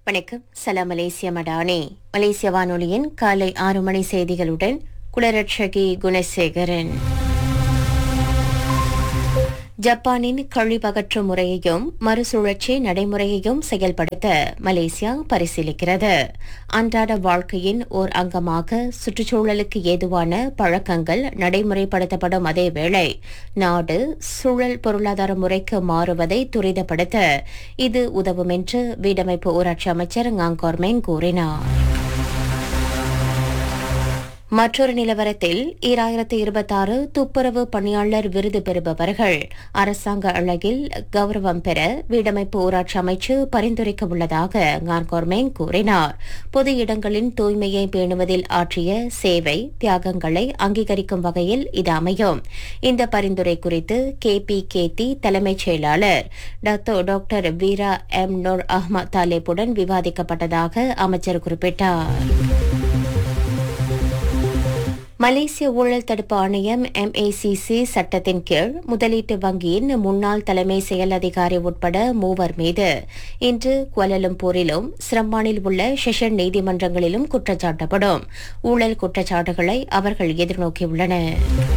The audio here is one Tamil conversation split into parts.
வணக்கம் சலாம் மலேசிய மடானே மலேசிய வானொலியின் காலை ஆறு மணி செய்திகளுடன் குலரட்சகி குணசேகரன் ஜப்பானின் கழிவகற்று முறையையும் மறுசுழற்சி நடைமுறையையும் செயல்படுத்த மலேசியா பரிசீலிக்கிறது அன்றாட வாழ்க்கையின் ஓர் அங்கமாக சுற்றுச்சூழலுக்கு ஏதுவான பழக்கங்கள் நடைமுறைப்படுத்தப்படும் அதேவேளை நாடு சூழல் பொருளாதார முறைக்கு மாறுவதை துரிதப்படுத்த இது உதவும் என்று வீடமைப்பு ஊராட்சி அமைச்சர் ngaங்கோர்மெங் கூறினார் மற்றொரு நிலவரத்தில் ஈராயிரத்து இருபத்தாறு துப்புரவு பணியாளர் விருது பெறுபவர்கள் அரசாங்க அழகில் கௌரவம் பெற வீடமைப்பு ஊராட்சி அமைச்சு பரிந்துரைக்க உள்ளதாக ngaங்கோர்மெங் கூறினார் பொது இடங்களின் தூய்மையை பேணுவதில் ஆற்றிய சேவை தியாகங்களை அங்கீகரிக்கும் வகையில் இது அமையும் இந்த பரிந்துரை குறித்து கே பி கேத்தி தலைமைச் செயலாளர் டத்தோ டாக்டர் வீரா எம் நூர் அஹ்மத் தாலேப்புடன் விவாதிக்கப்பட்டதாக அமைச்சர் குறிப்பிட்டார் மலேசிய ஊழல் தடுப்பு ஆணையம் எம்ஏசிசி சட்டத்தின் கீழ் முதலீட்டு வங்கியின் முன்னாள் தலைமை செயல் அதிகாரி உட்பட மூவர் மீது இன்று குவலலம்பூரிலும் சிரம்பானில் உள்ள செஷன் நீதிமன்றங்களிலும் குற்றச்சாட்டப்படும் ஊழல் குற்றச்சாட்டுகளை அவர்கள் எதிர்நோக்கியுள்ளனர்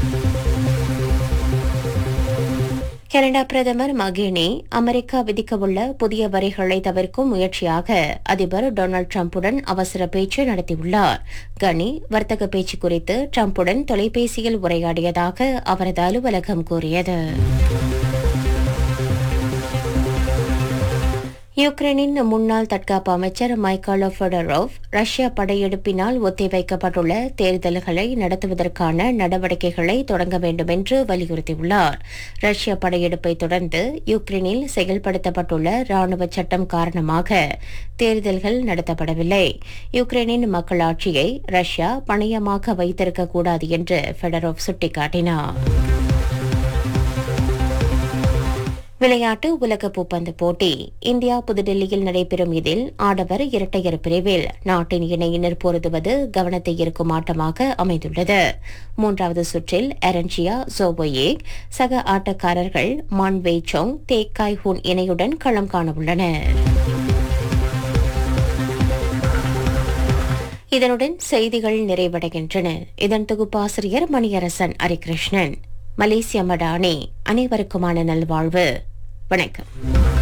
கனடா பிரதமர் மகினி அமெரிக்கா விதிக்கவுள்ள புதிய வரிகளை தவிர்க்கும் முயற்சியாக அதிபர் டொனால்டு டிரம்புடன் அவசர பேச்சு நடத்தியுள்ளார் கனி வர்த்தக பேச்சு குறித்து டிரம்புடன் தொலைபேசியில் உரையாடியதாக அவரது அலுவலகம் கூறியது யுக்ரைனின் முன்னாள் தற்காப்பு அமைச்சர் மைக்காலோ ஃபெடரோவ் ரஷ்யா படையெடுப்பினால் ஒத்திவைக்கப்பட்டுள்ள தேர்தல்களை நடத்துவதற்கான நடவடிக்கைகளை தொடங்க வேண்டும் என்று வலியுறுத்தியுள்ளார் ரஷ்ய படையெடுப்பை தொடர்ந்து யுக்ரைனில் செயல்படுத்தப்பட்டுள்ள ராணுவ சட்டம் காரணமாக தேர்தல்கள் நடத்தப்படவில்லை யுக்ரைனின் மக்களாட்சியை ரஷ்யா பணயமாக வைத்திருக்கக்கூடாது என்று ஃபெடரோவ் சுட்டிக்காட்டினார் விளையாட்டு உலக பூப்பந்து போட்டி இந்தியா புதுடெல்லியில் நடைபெறும் இதில் ஆடவர் இரட்டையர் பிரிவில் நாட்டின் இணையினர் பொருதுவது கவனத்தை ஈர்க்கும் ஆட்டமாக அமைந்துள்ளது மூன்றாவது சுற்றில் எரன்சியா ஜோபோயே சக ஆட்டக்காரர்கள் மான் வெய்சோங் தே காய் ஹூன் இணையுடன் களம் காணவுள்ளனர் இதனுடன் செய்திகள் நிறைவடைகின்றன இதன் தொகுப்பாசிரியர் மணியரசன் ஹரிகிருஷ்ணன் மலேசிய மடானி அனைவருக்குமான நல்வாழ்வு வணக்கம்